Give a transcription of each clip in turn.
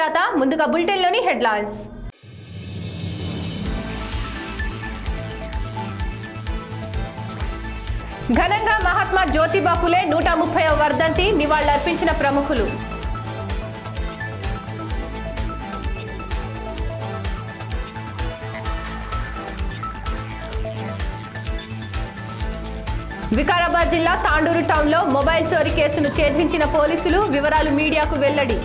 సుజాత ముందుగా బులెటిన్లోని హెడ్లైన్స్ ఘనంగా మహాత్మా జ్యోతిబా ఫులే నూట ముప్పై వర్ధంతి నివాళులర్పించిన ప్రముఖులు వికారాబాద్ జిల్లా తాండూరు టౌన్లో మొబైల్ చోరీ కేసును ఛేదించిన పోలీసులు వివరాలు మీడియాకు వెల్లడి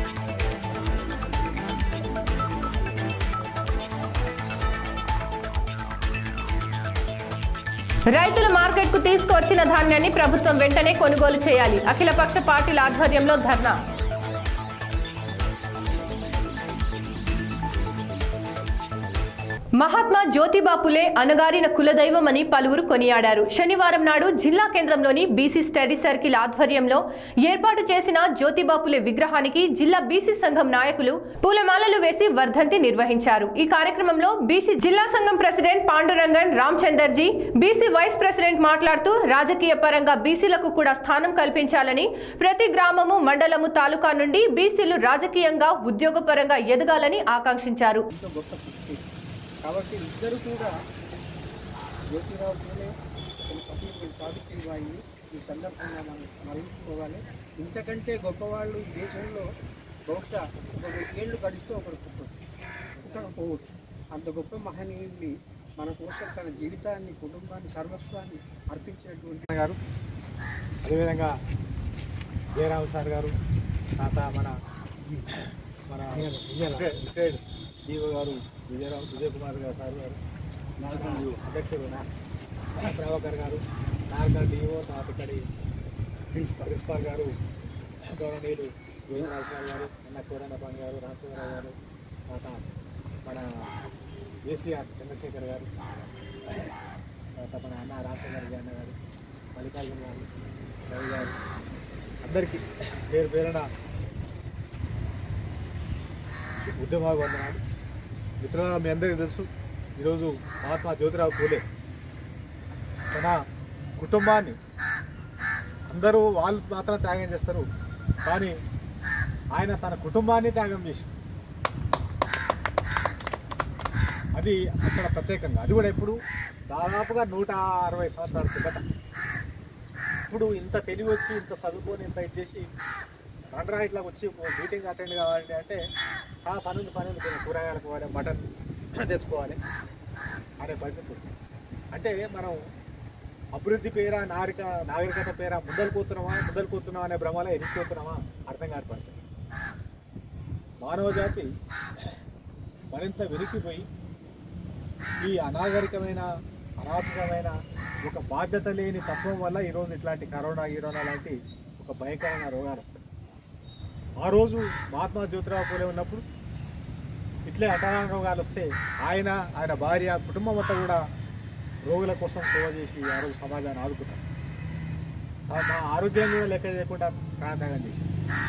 రైతుల మార్కెట్కు తీసుకువచ్చిన ధాన్యాన్ని ప్రభుత్వం వెంటనే కొనుగోలు చేయాలి అఖిలపక్ష పార్టీల ఆధ్వర్యంలో ధర్నా మహాత్మా జ్యోతిబా పులే అనగారిన కులదైవమని పలువురు కొనియాడారు శనివారం నాడు జిల్లా కేంద్రంలోని బీసీ స్టడీ సర్కిల్ ఆధ్వర్యంలో ఏర్పాటు చేసిన జ్యోతిబా పులే విగ్రహానికి జిల్లా బీసీ సంఘం నాయకులు పూలమాలలు వేసి వర్ధంతి నిర్వహించారు ఈ కార్యక్రమంలో బీసీ జిల్లా సంఘం president Pandurangan Ramachanderji BC vice president మాట్లాడుతూ రాజకీయ పరంగా బీసీలకు కూడా స్థానం కల్పించాలని ప్రతి గ్రామము మండలము తాలూకా నుండి బీసీలు రాజకీయంగా ఉద్యోగపరంగా ఎదగాలని ఆకాంక్షించారు ఎంతో గొప్ప సృష్టి కాబట్టి ఇద్దరు కూడా జ్యోతిరావు పూలే సతీమణి సావిత్రిబాయిని ఈ సందర్భంగా మనం స్మరించుకోవాలి ఇంతకంటే గొప్పవాళ్ళు ఈ దేశంలో బహుశా ఒక ఏళ్ళు గడిస్తే ఒకరు పుట్టచ్చు పుట్టకపోవచ్చు అంత గొప్ప మహనీయుడిని మన కోసం తన జీవితాన్ని కుటుంబాన్ని సర్వస్వాన్ని అర్పించినటువంటి గారు అదేవిధంగా జయరామ్ సార్ గారు తాత మన మన రిటైర్డ్ డిఓ గారు విజయరామ్ విజయ్ కుమార్ గారు సార్ గారు నాలుగు అధ్యక్షులు నా ప్రభాకర్ గారు నాలుగు డిఓ తర్వాత ఇక్కడి ప్రిన్సిపల్ ప్రిన్సిపాల్ గారు గౌరవనీయులు గోవిందరావు సార్ గారు అన్న కోరన్నపాన్ గారు రామచంద్రరావు గారు తర్వాత మన ఏసీఆర్ చంద్రశేఖర్ గారు తర్వాత మన అన్న రామచంద్ర గారి అన్న గారు మల్లికార్జున గారు రవి గారు అందరికీ పేరు పేరున ఉద్యమ వందనాలు మిత్రుల మీ అందరికీ తెలుసు ఈరోజు మహాత్మా జ్యోతిరావు పూలే తన కుటుంబాన్ని అందరూ వాళ్ళు మాత్రం త్యాగం చేస్తారు కానీ ఆయన తన కుటుంబాన్ని త్యాగం చేసి అది అక్కడ ప్రత్యేకంగా అది కూడా ఇప్పుడు దాదాపుగా నూట అరవై సంవత్సరాల కిందట ఇప్పుడు ఇంత తెలివి వచ్చి ఇంత చదువుకొని ఇంత ఇది చేసి రండ్రా ఇట్లా వచ్చి మీటింగ్ అటెండ్ కావాలంటే అంటే ఆ పని ఉంది పని ఉంది కొంచెం కూరగాయలు పోవాలి మటన్ తెచ్చుకోవాలి అనే పరిస్థితి ఉంది అంటే మనం అభివృద్ధి పేర నాగరిక నాగరికత పేర ముందలు పోతున్నామా ముందలు పోతున్నామా అనే భ్రమలో ఎదిగిపోతున్నామా అర్థం కాని పరిస్థితి మానవ జాతి మరింత వెనక్కిపోయి ఈ అనాగరికమైన అరాచకమైన ఒక బాధ్యత లేని తత్వం వల్ల ఈరోజు ఇట్లాంటి కరోనా గీరోనా లాంటి ఒక భయంకరమైన రోగాలు వస్తాయి ఆ రోజు మహాత్మా జ్యోతిరావు పూలే ఉన్నప్పుడు ఇట్లే అటాన రోగాలు వస్తే ఆయన ఆయన భార్య కుటుంబం అంతా కూడా రోగుల కోసం సేవ చేసి ఆ రోజు సమాజాన్ని ఆదుకుంటారు ఆ- మా ఆరోగ్యం కూడా లెక్క చేయకుండా ప్రాణత్యాగం చేసి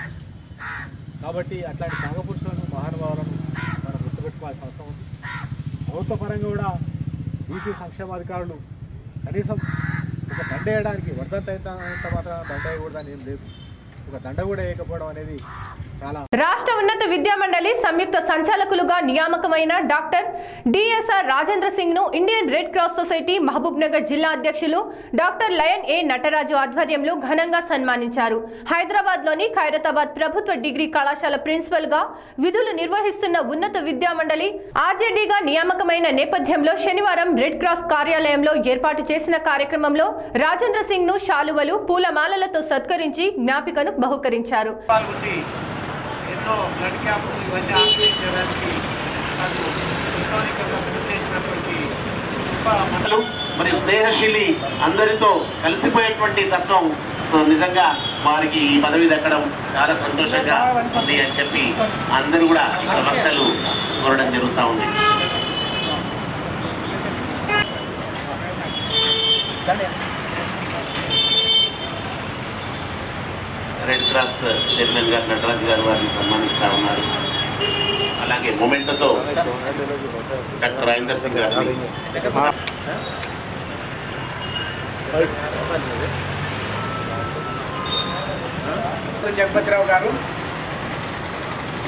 కాబట్టి అట్లాంటి త్యాగపురుషులను మహానుభావులను మనం గుర్తుపెట్టుకోవాల్సిన అవసరం ఉంది ప్రభుత్వ పరంగా కూడా బీసీ సంక్షేమాధికారులు కనీసం ఒక దండ వేయడానికి వర్ధంత అయినంత మాత్రం దండ వేయకూడదని ఏం లేదు ఒక దండ కూడా వేయకపోవడం అనేది చాలా రాష్ట్ర ఉన్నత విద్యా మండలి సంయుక్త సంచాలకులుగా నియామకమైన డాక్టర్ డిఎస్ఆర్ రాజేంద్ర సింగ్ ను Indian Red Cross Society Mahabubnagar జిల్లా అధ్యక్షులు డాక్టర్ లయన్ ఏ నటరాజు ఆధ్వర్యంలో ఘనంగా సన్మానించారు హైదరాబాద్ లోని ఖైరతాబాద్ ప్రభుత్వ డిగ్రీ కళాశాల ప్రిన్సిపల్ గా విధులు నిర్వహిస్తున్న ఉన్నత విద్యా మండలి ఆర్జేడీగా నియామకమైన నేపథ్యంలో శనివారం రెడ్ క్రాస్ కార్యాలయంలో ఏర్పాటు చేసిన కార్యక్రమంలో రాజేంద్ర సింగ్ ను శాలువలు పూలమాలలతో సత్కరించి జ్ఞాపికను బహుకరించారు పాల్గొని ఎన్నో బ్లడ్ క్యాంపులు ఇవన్నీ ఆర్గనైజ్ చేయడానికి నాకు స్థానికంగా కృషి చేసినటువంటి గొప్ప మాటలు మరియు స్నేహశీలి అందరితో కలిసిపోయేటువంటి తత్వం సో నిజంగా వారికి ఈ పదవి దక్కడం చాలా సంతోషంగా ఉంది అని చెప్పి అందరూ కూడా ఇక్కడ భక్తులు కోరడం జరుగుతూ ఉంది రెడ్ క్రాస్ చైర్మన్ గారు నటరాజు గారు వారిని సన్మానిస్తా ఉన్నారు అలాగే మొమెంటోతో డాక్టర్ రాజేందర్ సింగ్ గారిని జగపతిరావు గారు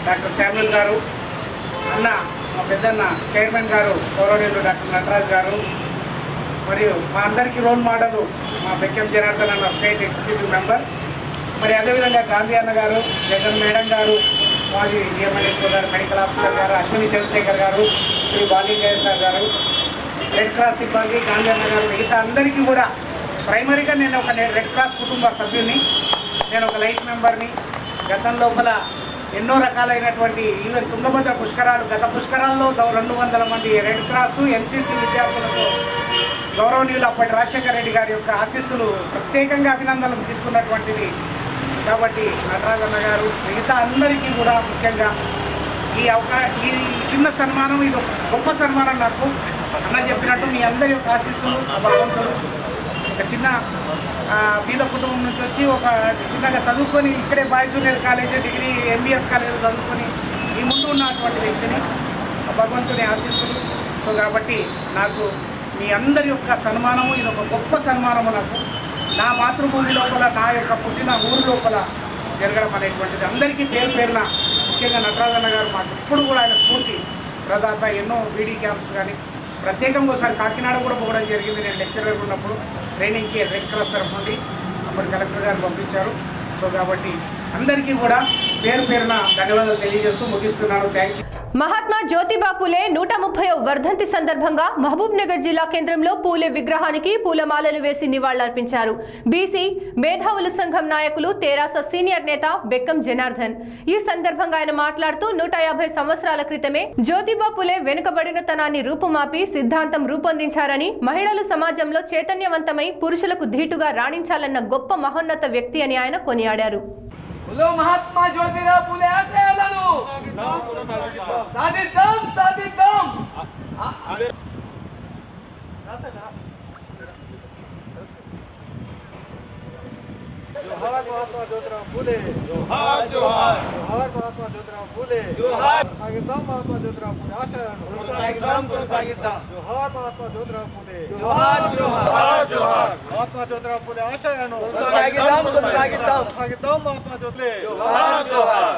డాక్టర్ శామ్యుల్ గారు అన్న మా పెద్దన్న చైర్మన్ గారు గౌరవనీయులు డాక్టర్ నటరాజ్ గారు మరియు మా అందరికీ రోల్ మోడల్ మా బెక్కం జనార్దన్ అన్న స్టేట్ ఎగ్జిక్యూటివ్ మెంబర్ మరి అదేవిధంగా గాంధీ అన్న గారు జగన్ మేడం గారు మాజీ డిఎంఎల్ఏ గారు మెడికల్ ఆఫీసర్ గారు అశ్విని చంద్రశేఖర్ గారు శ్రీ బాలింగయ్య సార్ గారు రెడ్ క్రాస్ సిబ్బంది గాంధీ అన్న గారు మిగతా అందరికీ కూడా ప్రైమరీగా నేను ఒక నే- రెడ్ క్రాస్ కుటుంబ సభ్యుని నేను ఒక లైఫ్ మెంబర్ని గతం లోపల ఎన్నో రకాలైనటువంటి ఈవెన్ తుంగభద్ర పుష్కరాలు గత పుష్కరాల్లో ద- రెండు వందల మంది రెడ్ క్రాస్ ఎన్సీసీ విద్యార్థులతో గౌరవనీయులు అప్పటి రాజశేఖర రెడ్డి గారి యొక్క ఆశీస్సులు ప్రత్యేకంగా అభినందనలు తీసుకున్నటువంటిది కాబట్టి నటరాజన్న గారు మిగతా అందరికీ కూడా ముఖ్యంగా ఈ అవకా ఈ చిన్న సన్మానం ఇది ఒక గొప్ప సన్మానం నాకు అన్న చెప్పినట్టు మీ అందరి యొక్క ఆశీస్సులు ఆ భగవంతుడు ఒక చిన్న ఆ, పేద కుటుంబం నుంచి వచ్చి ఒక చిన్నగా చదువుకొని ఇక్కడే boys junior college degree MBS college చదువుకొని ఈ ముందు ఉన్నటువంటి వ్యక్తిని ఆ భగవంతుని ఆశీస్సులు సో కాబట్టి నాకు మీ అందరి యొక్క సన్మానము ఇది ఒక గొప్ప సన్మానము నాకు నా మాతృభూమి లోపల నా యొక్క పుట్టిన ఊరు లోపల జరగడం అనేటువంటిది అందరికీ పేరు పేరున ముఖ్యంగా నటరాజన్న గారు మాకు ఎప్పుడు కూడా ఆయన స్ఫూర్తి ప్రదాత ఎన్నో బీడీ క్యాంప్స్ కానీ ప్రత్యేకంగా ఒకసారి కాకినాడ కూడా పోవడం జరిగింది నేను లెక్చరర్ ఉన్నప్పుడు ట్రైనింగ్కి రెడ్ క్రాస్ తరఫు నుండి అప్పుడు కలెక్టర్ గారు పంపించారు సో కాబట్టి అందరికీ కూడా పేరు పేరున ధన్యవాదాలు తెలియజేస్తూ ముగిస్తున్నాను థ్యాంక్ యూ మహాత్మా జ్యోతిబా పూలే నూట ముప్పై వర్ధంతి సందర్భంగా మహబూబ్ నగర్ జిల్లా కేంద్రంలో పూలే విగ్రహానికి పూలమాలలు వేసి నివాళులర్పించారు బీసీ మేధావుల సంఘం నాయకులు తెరాస సీనియర్ నేత బెక్కం జనార్దన్ ఈ సందర్భంగా ఆయన మాట్లాడుతూ నూట యాభై సంవత్సరాల క్రితమే జ్యోతిబా పూలే వెనుకబడినతనాన్ని రూపుమాపి సిద్ధాంతం రూపొందించారని మహిళలు సమాజంలో చైతన్యవంతమై పురుషులకు ధీటుగా రాణించాలన్న గొప్ప మహోన్నత వ్యక్తి అని ఆయన కొనియాడారు బులో మహాత్మా జ్యోతిరావు పూలే ఆశయాలను సాధిద్దాం సాధిద్దాం जोहार महात्मा ज्योतिराव फुले जोहार जोहार जोहार महात्मा ज्योतिराव फुले जोहार సాగిద్దాం మహాత్మా జ్యోతిరావు ఫులే ఆశయాలను కొనసాగిద్దాం కొనసాగిద్దాం జోహార్ మహాత్మా జ్యోతిరావు ఫులే జోహార్ జోహార్ జోహార్ మహాత్మా జ్యోతిరావు ఫులే ఆశయాలను కొనసాగిద్దాం కొనసాగిద్దాం సాగిద్దాం మహాత్మా జ్యోతి జోహార్ జోహార్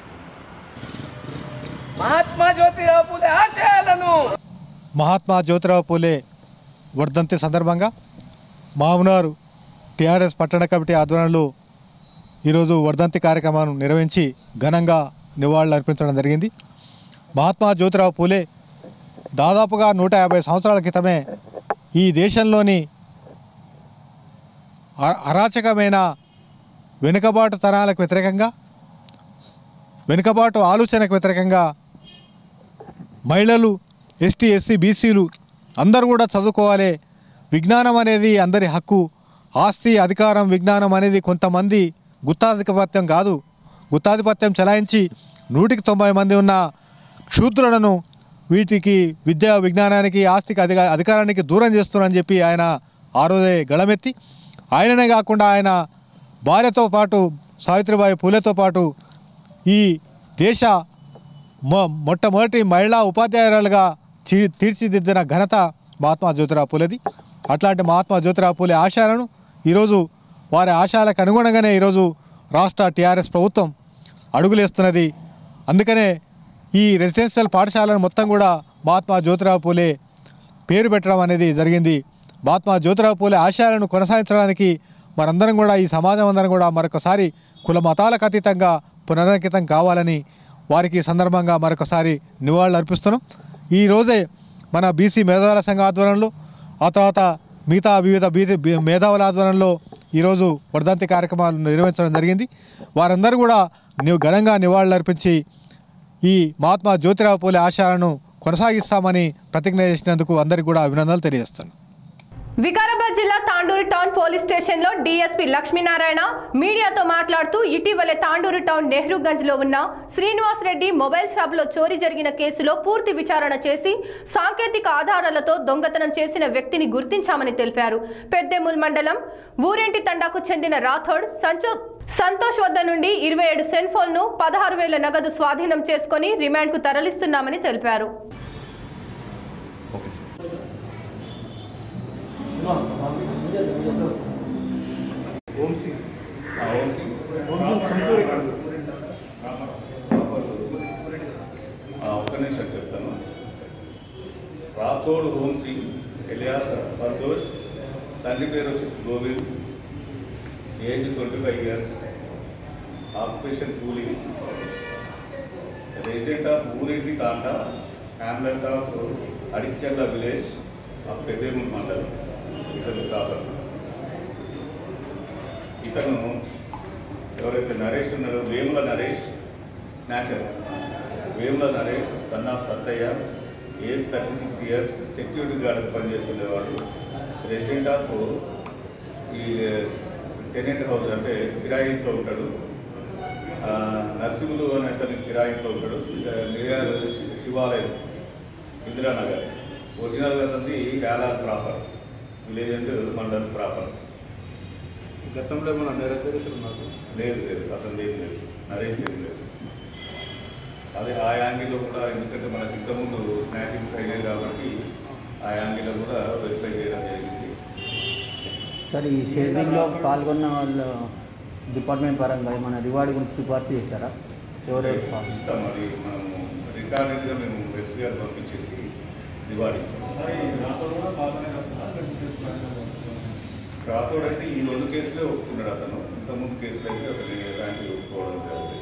మహాత్మా జ్యోతిరావు పూలే ఆశయాలను మహాత్మా జ్యోతిరావు పూలే వర్ధంతి సందర్భంగా మామునారు టీఆర్ఎస్ పట్టణ కమిటీ ఆధ్వర్యంలో ఈరోజు వర్ధంతి కార్యక్రమాన్ని నిర్వహించి ఘనంగా నివాళులు అర్పించడం జరిగింది మహాత్మా జ్యోతిరావు పూలే దాదాపుగా నూట యాభై సంవత్సరాల క్రితమే ఈ దేశంలోని అ- అరాచకమైన వెనుకబాటు తరాలకు వ్యతిరేకంగా వెనుకబాటు ఆలోచనకు వ్యతిరేకంగా మహిళలు ఎస్టీ ఎస్సీ బీసీలు అందరూ కూడా చదువుకోవాలి విజ్ఞానం అనేది అందరి హక్కు ఆస్తి అధికారం విజ్ఞానం అనేది కొంతమంది గుత్తాధిపత్యం కాదు గుత్తాధిపత్యం చలాయించి నూటికి తొంభై మంది ఉన్న క్షూద్రులను వీటికి విద్యా విజ్ఞానానికి ఆస్తికి అధిక అధికారానికి దూరం చేస్తున్నారని చెప్పి ఆయన ఆ రోజే గళమెత్తి ఆయననే కాకుండా ఆయన భార్యతో పాటు సావిత్రిబాయి పూలేతో పాటు ఈ దేశ మొ మొట్టమొదటి మహిళా ఉపాధ్యాయురాలుగా చీ తీర్చిదిద్దిన ఘనత మహాత్మా జ్యోతిరావు పూలేది అట్లాంటి మహాత్మా జ్యోతిరావు పూలే ఆశయాలను ఈరోజు వారి ఆశయాలకు అనుగుణంగానే ఈరోజు రాష్ట్ర టీఆర్ఎస్ ప్రభుత్వం అడుగులేస్తున్నది అందుకనే ఈ రెసిడెన్షియల్ పాఠశాలను మొత్తం కూడా మహాత్మా జ్యోతిరావు పూలే పేరు పెట్టడం అనేది జరిగింది మహాత్మా జ్యోతిరావు పూలే ఆశయాలను కొనసాగించడానికి మనందరం కూడా ఈ సమాజం అందరం కూడా మరొకసారి కుల మతాలకు అతీతంగా పునరంకితం కావాలని వారికి ఈ సందర్భంగా మరొకసారి నివాళులు అర్పిస్తున్నాం ఈ రోజే మన బీసీ మేధావుల సంఘ ఆధ్వర్యంలో ఆ తర్వాత మిగతా వివిధ బీసీ బీ- మేధావుల ఆధ్వర్యంలో ఈరోజు వర్ధంతి కార్యక్రమాలు నిర్వహించడం జరిగింది వారందరూ కూడా నీవు ఘనంగా నివాళులు అర్పించి ఈ మహాత్మా జ్యోతిరావు పూలే ఆశయాలను కొనసాగిస్తామని ప్రతిజ్ఞ చేసినందుకు అందరికీ కూడా అభినందనలు తెలియజేస్తాను వికారాబాద్ జిల్లా తాండూరు టౌన్ పోలీస్ స్టేషన్ లో డీఎస్పీ లక్ష్మీనారాయణ మీడియాతో మాట్లాడుతూ ఇటీవలే తాండూరు టౌన్ నెహ్రూగంజ్ లో ఉన్న శ్రీనివాస్ రెడ్డి మొబైల్ షాప్ లో చోరీ జరిగిన కేసులో పూర్తి విచారణ చేసి సాంకేతిక ఆధారాలతో దొంగతనం చేసిన వ్యక్తిని గుర్తించామని తెలిపారు పెద్దెముల్ మండలం ఊరేంటి తండాకు చెందిన రాథోడ్ సంచో సంతోష్ వద్ద నుండి ఇరవై ఏడు సెల్ ఫోన్ ను పదహారు వేల నగదు స్వాధీనం చేసుకుని రిమాండ్ కు తరలిస్తున్నామని తెలిపారు ఓం సింగ్ ఓం సింగ్ సంతూరి రాథోడ్ హోమ్ సింగ్ ఎలియాస్ సంతోష్ తండ్రి పేరు వచ్చేసి Govind age twenty five years occupation cooling resident of Urinti Kanda hamlet of Adikcharla village of Peddemul మండలం ఇతను కాపర్ ఇతను ఎవరైతే నరేష్ ఉన్నారో Vemula Naresh snatcher Vemula Naresh son of Sattaiah age thirty six years security guard పనిచేస్తుండేవాడు రెసిడెంట్ ఆఫ్ ఈ టెనెంట్ హౌస్ అంటే కిరాయి ఇంట్లో ఉంటాడు ఆ, నర్సింగులు అనే అతని కిరాయి ఇంట్లో ఉంటాడు మిర్యాల శి- శివాలయం ఇందిరానగర్ ఒరిజినల్గా అతనిది Velar proper village and mandal proper గతంలో ఏమైనా నేర చరిత్ర ఉన్నారు లేదు లేదు అతను లేదు లేదు నరేష్ లేదు లేదు అదే ఆ యాంగిల్లో కూడా ఎందుకంటే మనకి ఇంతకుముందు స్నాచింగ్స్ అయ్యాయి కాబట్టి ఆ యాంగిల్లో కూడా వెరిఫై చేయడం జరిగింది సార్ ఈ చేసింగ్లో పాల్గొన్న వాళ్ళు డిపార్ట్మెంట్ పరంగా ఏమైనా రివార్డ్ గురించి సిఫార్సు చేశారా ఎవరెవరు పాల్గొన్నారు? ఇస్తాం అది మనము రికార్డెడ్గా మేము ఎస్పీ గారు పంపించేసి రివార్డ్ ఇస్తాం రాతోడు అయితే ఈ రెండు కేసులే ఒప్పుకున్నాడు అతను ఇంతకుముందు కేసులు అయితే అతను ఎలాంటి ఒప్పుకోవడం జరగలేదు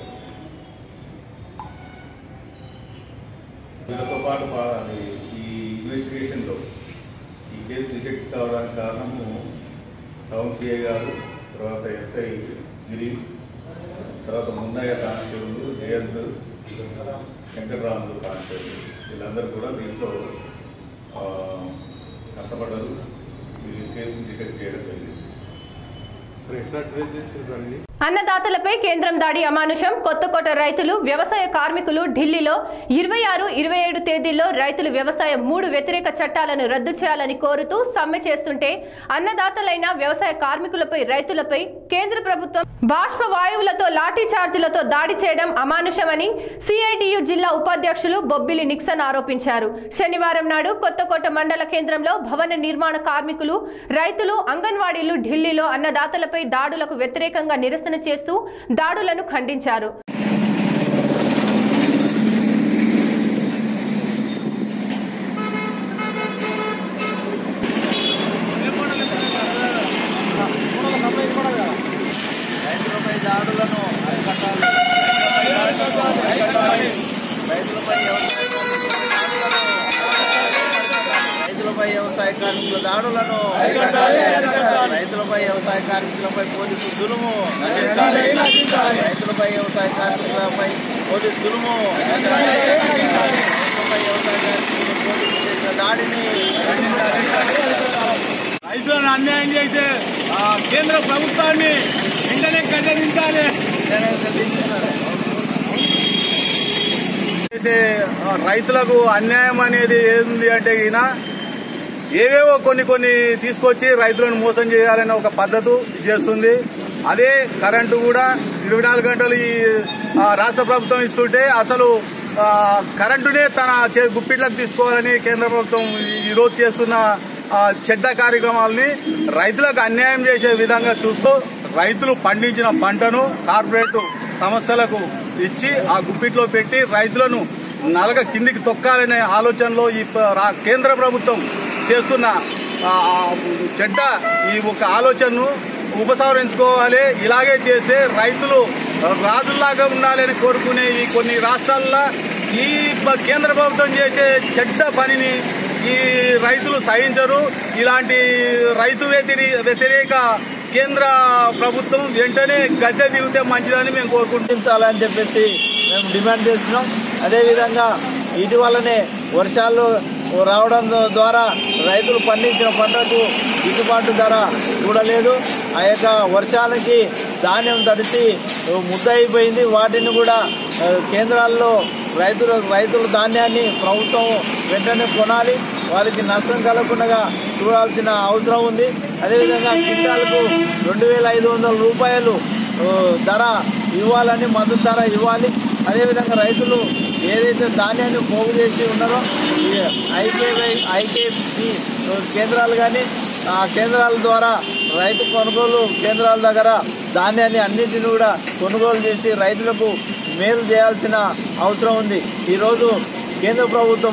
వీళ్ళతో పాటు పా- అది ఈ ఇన్వెస్టిగేషన్లో ఈ కేసు డిటెక్ట్ కావడానికి కారణము టౌన్ సిఐ గారు తర్వాత ఎస్ఐ గిరి తర్వాత మున్నయ్య కానిస్టేబుల్ జయంత్ వెంకటరాములు కానిస్టేబుల్ వీళ్ళందరూ కూడా దీంట్లో ఆ, కష్టపడ్డారు ఈ కేసుని డిటెక్ట్ చేయడం జరిగింది మరి ఎట్లా ట్రేస్ చేసేదాన్ని అన్నదాతలపై కేంద్రం దాడి అమానుషం కొత్తకోట రైతులు వ్యవసాయ కార్మికులు ఢిల్లీలో ఇరవై ఆరు ఇరవై ఏడు తేదీల్లో రైతులు వ్యవసాయ మూడు వ్యతిరేక చట్టాలను రద్దు చేయాలని కోరుతూ సమ్మె చేస్తుంటే అన్నదాతలైన వ్యవసాయ కార్మికులపై రైతులపై కేంద్ర ప్రభుత్వం బాష్ప వాయువులతో లాఠీ చార్జీలతో దాడి చేయడం అమానుషమని సిఐటియు జిల్లా ఉపాధ్యక్షులు బొబ్బిలి నిక్సన్ ఆరోపించారు శనివారం నాడు కొత్తకోట మండల కేంద్రంలో భవన నిర్మాణ కార్మికులు రైతులు అంగన్వాడీలు ఢిల్లీలో అన్నదాతలపై దాడులకు వ్యతిరేకంగా నిరసన చేస్తూ దాడులను ఖండించారు రైతులపై దాడులను అరికట్టాలి రైతులపై రైతులపై వ్యవసాయ కార్మికుల దాడులను రైతులపై వ్యవసాయ కార్మికులపై పోలీసు దురుము రైతులపై వ్యవసాయ కార్మికులపై పోలీసు దురుము రైతులపై వ్యవసాయ కార్మికులు పోలీసు చేసిన దాడిని రైతులను అన్యాయం చేసే ఆ, కేంద్ర ప్రభుత్వాన్ని వెంటనే ఖండించాలి చేసే ఆ, రైతులకు అన్యాయం అనేది ఏంది అంటే ఈయన ఏవేవో కొన్ని కొన్ని తీసుకొచ్చి రైతులను మోసం చేయాలనే ఒక పద్ధతి చేస్తుంది అదే కరెంటు కూడా ఇరవై నాలుగు గంటలు ఈ ఆ, రాష్ట్ర ప్రభుత్వం ఇస్తుంటే అసలు ఆ, కరెంటునే తన చే గుప్పిట్లకు తీసుకోవాలని కేంద్ర ప్రభుత్వం ఈ రోజు చేస్తున్న ఆ, చెడ్డ కార్యక్రమాలని రైతులకు అన్యాయం చేసే విధంగా చూస్తూ రైతులు పండించిన పంటను కార్పొరేట్ సంస్థలకు ఇచ్చి ఆ గుప్పిట్లో పెట్టి రైతులను నలగ కిందికి తొక్కాలనే ఆలోచనలో ఈ ప- రా- కేంద్ర ప్రభుత్వం చేస్తున్న ఆ, ఆ, చెడ్డ ఈ ఒక ఆలోచనను ఉపసంహరించుకోవాలి ఇలాగే చేసే రైతులు రాజుల్లాగా ఉండాలని కోరుకునే ఈ కొన్ని రాష్ట్రాల్లో ఈ ప- కేంద్ర ప్రభుత్వం చేసే చెడ్డ పనిని ఈ రైతులు సహించరు ఇలాంటి రైతు వ్యతిరే వ్యతిరేక కేంద్ర ప్రభుత్వం వెంటనే గద్దె దిగితే మంచిదని మేము కోరుకుంటున్నాం గుర్తించాలని చెప్పేసి మేము డిమాండ్ చేస్తున్నాం అదేవిధంగా ఇటీవలనే వర్షాలు రావడం ద్వారా రైతులు పండించిన పంటకు గిట్టుబాటు ధర చూడలేదు ఆ యొక్క వర్షాలకి ధాన్యం తడిసి ముద్దయిపోయింది వాటిని కూడా ఆ, కేంద్రాల్లో రైతులు రైతుల ధాన్యాన్ని ప్రభుత్వం వెంటనే కొనాలి వారికి నష్టం కలగకుండా చూడాల్సిన అవసరం ఉంది అదేవిధంగా క్వింటాలకు రెండు వేల ఐదు వందల రూపాయలు ఓ, ధర ఇవ్వాలని మద్దతు ధర ఇవ్వాలి అదేవిధంగా రైతులు ఏదైతే ధాన్యాన్ని పోగు చేసి ఉన్నారో ఈ ఐకేవై ఐకేపీ కేంద్రాలు కానీ ఆ కేంద్రాల ద్వారా రైతు కొనుగోలు కేంద్రాల దగ్గర ధాన్యాన్ని అన్నింటిని కూడా కొనుగోలు చేసి రైతులకు మేలు చేయాల్సిన అవసరం ఉంది ఈరోజు కేంద్ర ప్రభుత్వము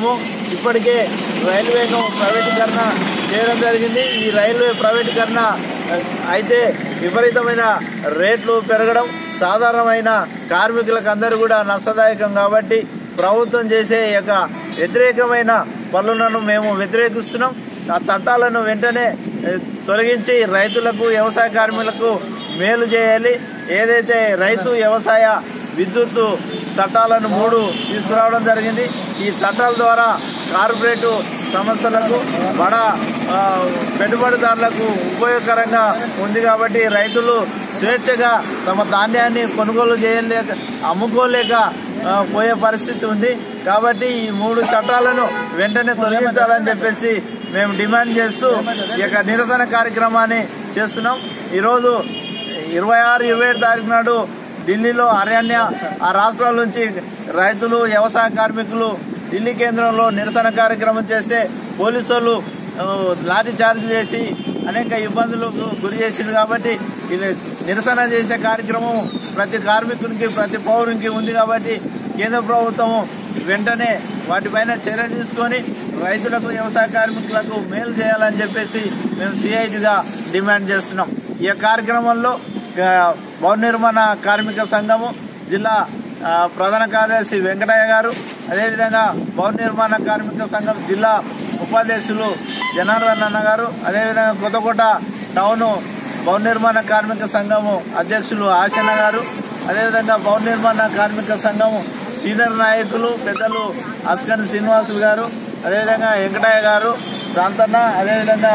ఇప్పటికే రైల్వేను ప్రైవేటీకరణ చేయడం జరిగింది ఈ రైల్వే ప్రైవేటీకరణ ఆ, అయితే విపరీతమైన రేట్లు పెరగడం సాధారణమైన కార్మికులకు అందరూ కూడా నష్టదాయకం కాబట్టి ప్రభుత్వం చేసే ఈ యొక్క వ్యతిరేకమైన పనులను మేము వ్యతిరేకిస్తున్నాం ఆ చట్టాలను వెంటనే ఏ, తొలగించి రైతులకు వ్యవసాయ కార్మికులకు మేలు చేయాలి ఏదైతే రైతు వ్యవసాయ విద్యుత్తు చట్టాలను మూడు తీసుకురావడం జరిగింది ఈ చట్టాల ద్వారా కార్పొరేటు సంస్థలకు బడా ఆ, పెట్టుబడిదారులకు ఉపయోగకరంగా ఉంది కాబట్టి రైతులు స్వేచ్ఛగా తమ ధాన్యాన్ని కొనుగోలు చేయలేక అమ్ముకోలేక ఆ, పోయే పరిస్థితి ఉంది కాబట్టి ఈ మూడు చట్టాలను వెంటనే తొలగించాలని చెప్పేసి మేము డిమాండ్ చేస్తూ ఈ యొక్క నిరసన కార్యక్రమాన్ని చేస్తున్నాం ఈరోజు ఇరవై ఆరు ఇరవై ఏడు తారీఖు నాడు ఢిల్లీలో హర్యానా ఆ రాష్ట్రాల నుంచి రైతులు వ్యవసాయ కార్మికులు ఢిల్లీ కేంద్రంలో నిరసన కార్యక్రమం చేస్తే పోలీసు వాళ్ళు ఆ, లాఠీ చార్జ్ చేసి అనేక ఇబ్బందులకు గురి చేసింది కాబట్టి ఇది నిరసన చేసే కార్యక్రమం ప్రతి కార్మికునికి ప్రతి పౌరునికి ఉంది కాబట్టి కేంద్ర ప్రభుత్వం వెంటనే వాటిపైన చర్య తీసుకొని రైతులకు వ్యవసాయ కార్మికులకు మేలు చేయాలని చెప్పేసి మేము సిఐటిగా డిమాండ్ చేస్తున్నాం ఈ కార్యక్రమంలో ఆ, భవన నిర్మాణ కార్మిక సంఘము జిల్లా ఆ, ప్రధాన కార్యదర్శి వెంకటయ్య గారు అదేవిధంగా భవన నిర్మాణ కార్మిక సంఘం జిల్లా ఉపాధ్యక్షులు జనార్దన్ అన్న గారు అదేవిధంగా కొత్తకోట టౌన్ భవన నిర్మాణ కార్మిక సంఘము అధ్యక్షులు ఆశన్న గారు అదేవిధంగా భవన నిర్మాణ కార్మిక సంఘము సీనియర్ నాయకులు పెద్దలు అస్కన్ శ్రీనివాసులు గారు అదేవిధంగా వెంకటయ్య గారు శాంతన్న అదేవిధంగా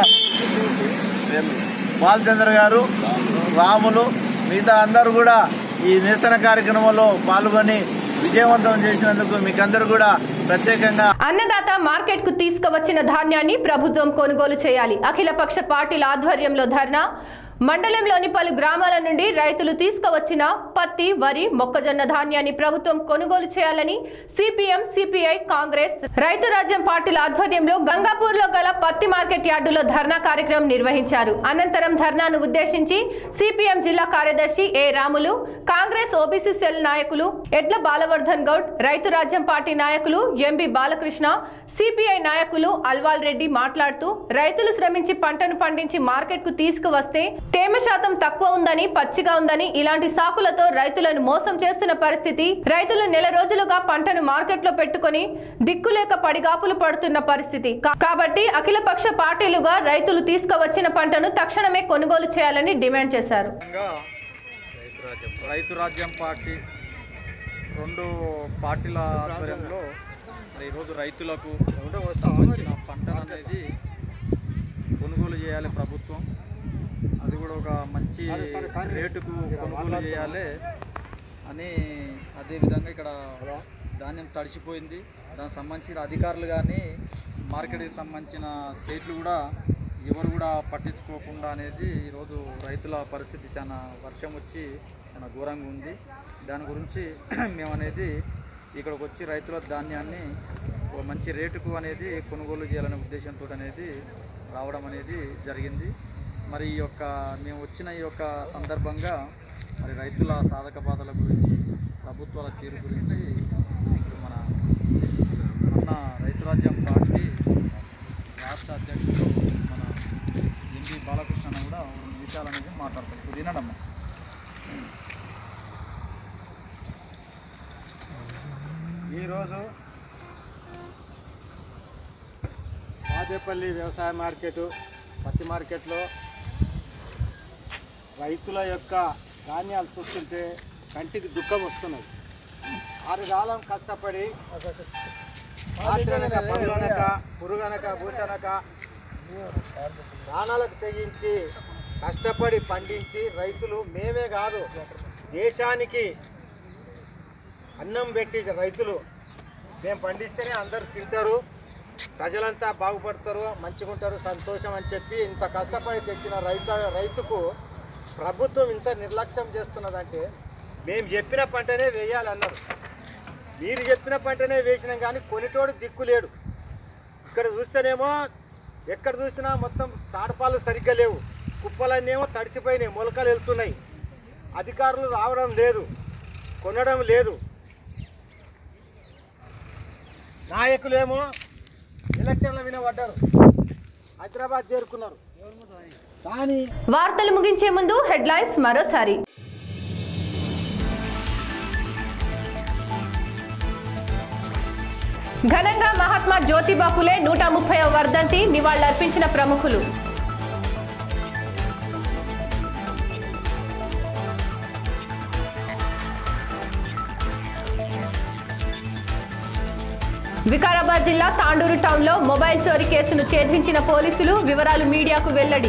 బాలచంద్ర గారు రాములు మిగతా అందరూ కూడా ఈ నిరసన కార్యక్రమంలో పాల్గొని విజయవంతం చేసినందుకు మీకందరూ కూడా ప్రత్యేకంగా అన్నదాత మార్కెట్ కు తీసుకువచ్చిన ధాన్యాన్ని ప్రభుత్వం కొనుగోలు చేయాలి అఖిలపక్ష పార్టీల ఆధ్వర్యంలో ధర్నా మండలంలోని పలు గ్రామాల నుండి రైతులు తీసుకువచ్చిన పత్తి వరి మొక్కజొన్న ధాన్యాన్ని ప్రభుత్వం కొనుగోలు చేయాలని సిపిఎం సిపిఐ కాంగ్రెస్ రైతు రాజ్యం పార్టీల ఆధ్వర్యంలో గంగాపూర్ లో గల పత్తి మార్కెట్ యార్డులో ధర్నా కార్యక్రమం నిర్వహించారు అనంతరం ధర్నాను ఉద్దేశించి సిపిఎం జిల్లా కార్యదర్శి A Ramulu Congress OBC cell నాయకులు ఎడ్ల బాలవర్ధన్ గౌడ్ రైతు రాజ్యం పార్టీ నాయకులు ఎంబి బాలకృష్ణ సిపిఐ నాయకులు అల్వాల్ రెడ్డి మాట్లాడుతూ రైతులు శ్రమించి పంటను పండించి మార్కెట్ కు తీసుకువస్తే తేమ శాతం తక్కువ ఉందని పచ్చిగా ఉందని ఇలాంటి సాకులతో రైతులను మోసం చేస్తున్న పరిస్థితి రైతులు నెల రోజులుగా పంటను మార్కెట్ లో పెట్టుకొని దిక్కులేక పడిగాపులు పడుతున్న పరిస్థితి కా- కాబట్టి అఖిలపక్ష పార్టీలుగా రైతులు తీసుకువచ్చిన పంటను తక్షణమే కొనుగోలు చేయాలని డిమాండ్ చేశారు రైతు రాజ్యం పార్టీ రెండు పార్టీల ఆధ్వర్యంలో మరి ఈరోజు రైతులకు సంబంధించిన పంటలు అనేది కొనుగోలు చేయాలి ప్రభుత్వం అది కూడా ఒక మంచి రేటుకు కొనుగోలు చేయాలి అని అదేవిధంగా ఇక్కడ ధాన్యం తడిసిపోయింది దానికి సంబంధించిన అధికారులు కానీ మార్కెట్కి సంబంధించిన సేట్లు కూడా ఎవరు కూడా పట్టించుకోకుండా అనేది ఈరోజు రైతుల పరిస్థితి చాలా వర్షం వచ్చి చాలా ఘోరంగా ఉంది దాని గురించి మేము అనేది ఇక్కడికి వచ్చి రైతుల ధాన్యాన్ని ఒక మంచి రేటుకు అనేది కొనుగోలు చేయాలనే ఉద్దేశంతో అనేది రావడం అనేది జరిగింది మరి ఈ యొక్క మేము వచ్చిన ఈ యొక్క సందర్భంగా మరి రైతుల సాధక బాధల గురించి ప్రభుత్వాల తీరు గురించి ఇప్పుడు మన మన రైతు రాజ్యం పార్టీ రాష్ట్ర అధ్యక్షుడు మన ఎంపీ బాలకృష్ణ అన్న కూడా రెండు విషయాలు అనేది మాట్లాడతారు ఇప్పుడు వినడమ్మా ఈరోజు మాదేపల్లి వ్యవసాయ మార్కెట్ పత్తి మార్కెట్లో రైతుల యొక్క ధాన్యాలు చూస్తుంటే కంటికి దుఃఖం వస్తున్నది ఆరు కాలం కష్టపడి రాత్రనక పనులనక పురుగనక భూషణక ప్రాణాలకు తెగించి కష్టపడి పండించి రైతులు మేమే కాదు దేశానికి అన్నం పెట్టి రైతులు మేము పండిస్తేనే అందరూ తింటారు ప్రజలంతా బాగుపడతారు మంచిగా ఉంటారు సంతోషం అని చెప్పి ఇంత కష్టపడి తెచ్చిన రైతు రైతుకు ప్రభుత్వం ఇంత నిర్లక్ష్యం చేస్తున్నదంటే మేము చెప్పిన పంటనే వేయాలన్నారు మీరు చెప్పిన పంటనే వేసినాం కానీ కొనిటోడు దిక్కు లేడు ఇక్కడ చూస్తేనేమో ఎక్కడ చూసినా మొత్తం తాడపాలు సరిగ్గా లేవు కుప్పలన్నేమో తడిసిపోయినాయి మొలకలు వెళ్తున్నాయి అధికారులు రావడం లేదు కొనడం లేదు నాయకులేమో మీద పడ్డారు హైదరాబాద్ చేరుకున్నారు కానీ వార్తలు ముగించే ముందు హెడ్లైన్స్ మరోసారి ఘనంగా మహాత్మా జ్యోతిబా ఫులే నూట ముప్పై వర్ధంతి నివాళులర్పించిన ప్రముఖులు వికారాబాద్ జిల్లా తాండూరు టౌన్లో మొబైల్ చోరీ కేసును ఛేదించిన పోలీసులు వివరాలు మీడియాకు వెల్లడి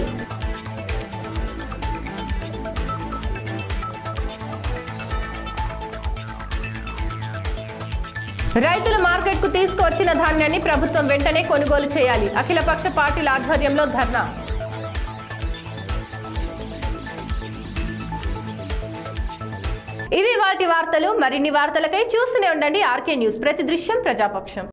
రైతులు మార్కెట్కు తీసుకువచ్చిన ధాన్యాన్ని ప్రభుత్వం వెంటనే కొనుగోలు చేయాలి అఖిలపక్ష పార్టీల ఆధ్వర్యంలో ధర్నా ఇవి వాటి వార్తలు మరిన్ని వార్తలకై చూస్తూనే ఉండండి ఆర్కే న్యూస్ ప్రతి దృశ్యం ప్రజాపక్షం